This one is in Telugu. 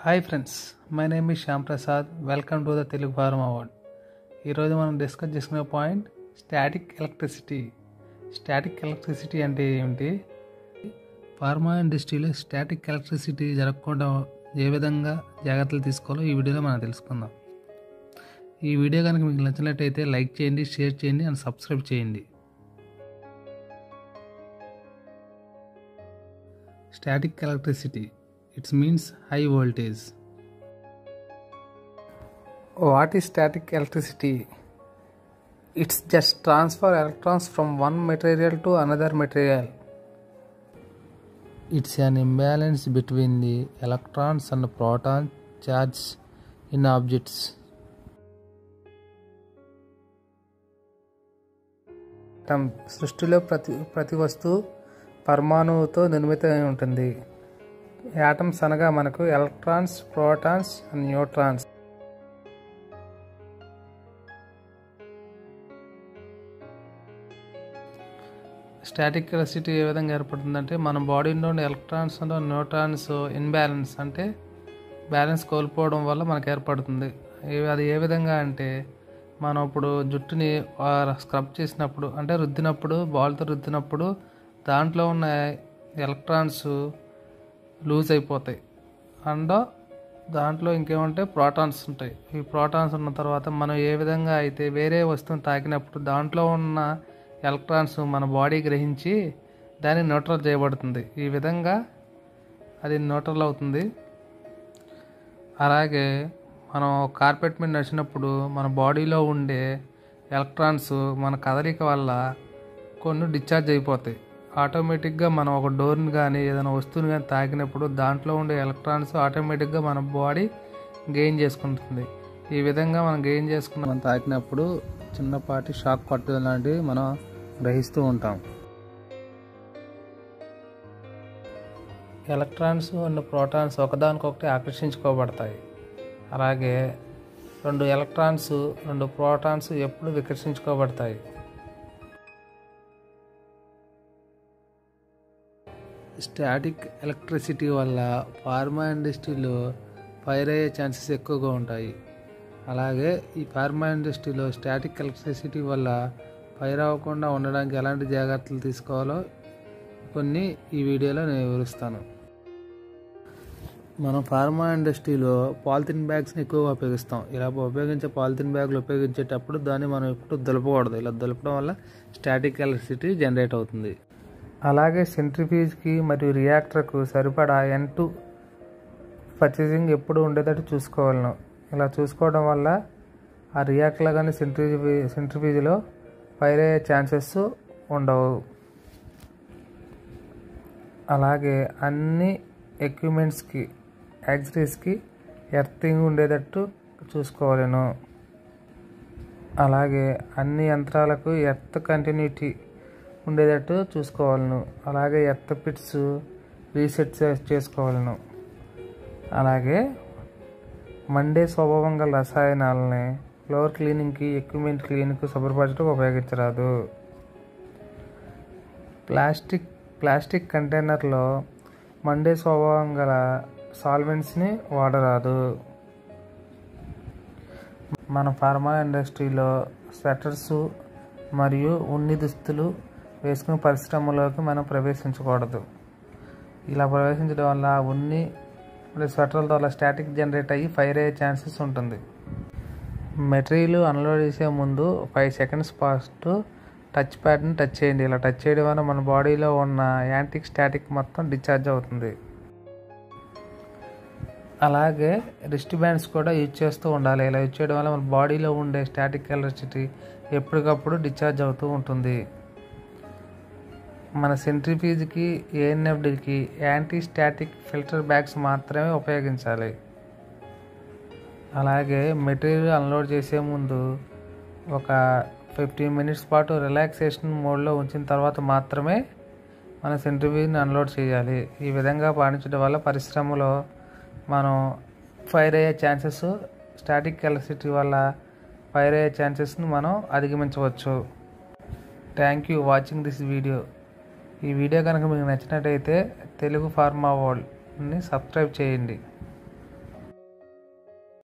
hi friends my name is Shyam Prasad welcome to the Telugu pharma world ఈరోజు మనం డిస్కస్ చేసుకునే point static electricity static electricity అంటే ఏమిటి ఫార్మా ఇండస్ట్రీలో స్టాటిక్ ఎలక్ట్రిసిటీ జరగకుండా ఏ విధంగా జాగ్రత్తలు తీసుకోవాలో ఈ వీడియోలో మనం తెలుసుకుందాం ఈ వీడియో కనుక మీకు నచ్చినట్టయితే లైక్ చేయండి షేర్ చేయండి అండ్ సబ్స్క్రైబ్ చేయండి static electricity it's means high voltage what is static electricity it's just transfer electrons from one material to another material it's an imbalance between the electrons and proton charge in objects సృష్టిలో ప్రతి ప్రతి వస్తువు పరమాణువుతో నిర్మితమై ఉంటుంది యాటమ్స్ అనగా మనకు electrons protons and neutrons static electricity ఏ విధంగా ఏర్పడుతుందంటే మన బాడీలో ఉండే ఎలక్ట్రాన్స్ న్యూట్రాన్స్ ఇన్బ్యాలెన్స్ అంటే బ్యాలెన్స్ కోల్పోవడం వల్ల మనకు ఏర్పడుతుంది ఏ- అది ఏ విధంగా అంటే మనం ఇప్పుడు జుట్టుని స్క్రబ్ చేసినప్పుడు అంటే రుద్దినప్పుడు బాల్తో రుద్దినప్పుడు దాంట్లో ఉన్న ఎలక్ట్రాన్స్ లూజ్ అయిపోతాయి అండ్ దాంట్లో ఇంకేమంటే ప్రోటాన్స్ ఉంటాయి ఈ ప్రోటాన్స్ ఉన్న తర్వాత మనం ఏ విధంగా అయితే వేరే వస్తువుని తాకినప్పుడు దాంట్లో ఉన్న ఎలక్ట్రాన్స్ మన బాడీ గ్రహించి దాన్ని న్యూట్రల్ చేయబడుతుంది ఈ విధంగా అది న్యూట్రల్ అవుతుంది అలాగే మనం కార్పెట్ మీద నడిచినప్పుడు మన బాడీలో ఉండే ఎలక్ట్రాన్స్ మన కదలిక వల్ల కొన్ని డిశ్చార్జ్ అయిపోతాయి ఆటోమేటిక్గా మనం ఒక డోర్ని కానీ ఏదైనా వస్తువుని కానీ తాకినప్పుడు దాంట్లో ఉండే ఎలక్ట్రాన్స్ ఆటోమేటిక్గా మన బాడీ గెయిన్ చేసుకుంటుంది ఈ విధంగా మనం గెయిన్ చేసుకున్న మనం తాకినప్పుడు చిన్నపాటి షాక్ పట్టుదల లాంటివి మనం గ్రహిస్తూ ఉంటాం ఎలక్ట్రాన్స్ అండ్ ప్రోటాన్స్ ఒకదానికొకటి ఆకర్షించుకోబడతాయి అలాగే రెండు ఎలక్ట్రాన్స్ రెండు ప్రోటాన్స్ ఎప్పుడు వికర్షించుకోబడతాయి స్టాటిక్ ఎలక్ట్రిసిటీ వల్ల ఫార్మా ఇండస్ట్రీలో ఫైర్ అయ్యే ఛాన్సెస్ ఎక్కువగా ఉంటాయి అలాగే ఈ ఫార్మా ఇండస్ట్రీలో స్టాటిక్ ఎలక్ట్రిసిటీ వల్ల ఫైర్ అవ్వకుండా ఉండడానికి ఎలాంటి జాగ్రత్తలు తీసుకోవాలో కొన్ని ఈ వీడియోలో నేను వివరిస్తాను మనం ఫార్మా ఇండస్ట్రీలో పాలిథిన్ బ్యాగ్స్ని ఎక్కువగా ఉపయోగిస్తాం ఇలా ఉపయోగించే పాలిథిన్ బ్యాగులు ఉపయోగించేటప్పుడు దాన్ని మనం ఎప్పుడు దులపకూడదు ఇలా దులపడం వల్ల స్టాటిక్ ఎలక్ట్రిసిటీ జనరేట్ అవుతుంది అలాగే సెంట్రిఫ్యూజ్కి మరియు రియాక్టర్కు సరిపడా ఎన్ టూ పర్చేసింగ్ ఎప్పుడు ఉండేటట్టు చూసుకోవాలను ఇలా చూసుకోవడం వల్ల ఆ రియాక్టర్లో కానీ సెంట్రిఫీ సెంట్రిఫ్యూజ్లో ఫైర్ అయ్యే ఛాన్సెస్ ఉండవు అలాగే అన్ని ఎక్విప్మెంట్స్కి యాక్సరీస్కి ఎర్తింగ్ ఉండేటట్టు చూసుకోవాలను అలాగే అన్ని యంత్రాలకు ఎర్త్ కంటిన్యూటీ ఉండేటట్టు చూసుకోవాలను అలాగే ఎర్త్ పిట్స్ రీసెట్ చే- చేసుకోవాలను అలాగే మండే స్వభావం గల రసాయనాలని ఫ్లోర్ క్లీనింగ్కి ఎక్విప్మెంట్ క్లీనింగ్కి శుభ్రపరచడం ఉపయోగించరాదు ప్లాస్టిక్ ప్లాస్టిక్ కంటైనర్లో మండే స్వభావం గల సాల్వెంట్స్ని వాడరాదు మన ఫార్మా ఇండస్ట్రీలో స్వెటర్స్ మరియు ఉన్ని దుస్తులు వేసుకుని పరిశ్రమలోకి మనం ప్రవేశించకూడదు ఇలా ప్రవేశించడం వల్ల ఆ ఉన్ని మరియు స్వెటర్ల ద్వారా స్టాటిక్ జనరేట్ అయ్యి ఫైర్ అయ్యే ఛాన్సెస్ ఉంటుంది మెటీరియల్ అన్లోడ్ చేసే ముందు ఫైవ్ సెకండ్స్ పాస్ట్ టచ్ ప్యాడ్ని టచ్ చేయండి ఇలా టచ్ చేయడం వల్ల మన బాడీలో ఉన్న యాంటిక్ స్టాటిక్ మొత్తం డిశ్చార్జ్ అవుతుంది అలాగే రిస్ట్ బ్యాండ్స్ కూడా యూజ్ చేస్తూ ఉండాలి ఇలా యూజ్ చేయడం వల్ల మన బాడీలో ఉండే స్టాటిక్ ఎలక్ట్రిసిటీ ఎప్పటికప్పుడు డిశ్చార్జ్ అవుతూ ఉంటుంది మన సెంట్రిఫ్యూజ్కి ఏఎన్ఎఫ్డికి యాంటీ స్టాటిక్ ఫిల్టర్ బ్యాగ్స్ మాత్రమే ఉపయోగించాలి అలాగే మెటీరియల్ అన్లోడ్ చేసే ముందు ఒక ఫిఫ్టీన్ మినిట్స్ పాటు రిలాక్సేషన్ మోడ్లో ఉంచిన తర్వాత మాత్రమే మన సెంట్రిఫ్యూజ్ని అన్లోడ్ చేయాలి ఈ విధంగా పాటించడం వల్ల పరిశ్రమలో మనం ఫైర్ అయ్యే ఛాన్సెస్ స్టాటిక్ ఎలక్ట్రిసిటీ వల్ల ఫైర్ అయ్యే ఛాన్సెస్ని మనం అధిగమించవచ్చు thank you watching this video ఈ వీడియో కనుక మీకు నచ్చినట్టయితే తెలుగు ఫార్మా వరల్డ్ని సబ్స్క్రైబ్ చేయండి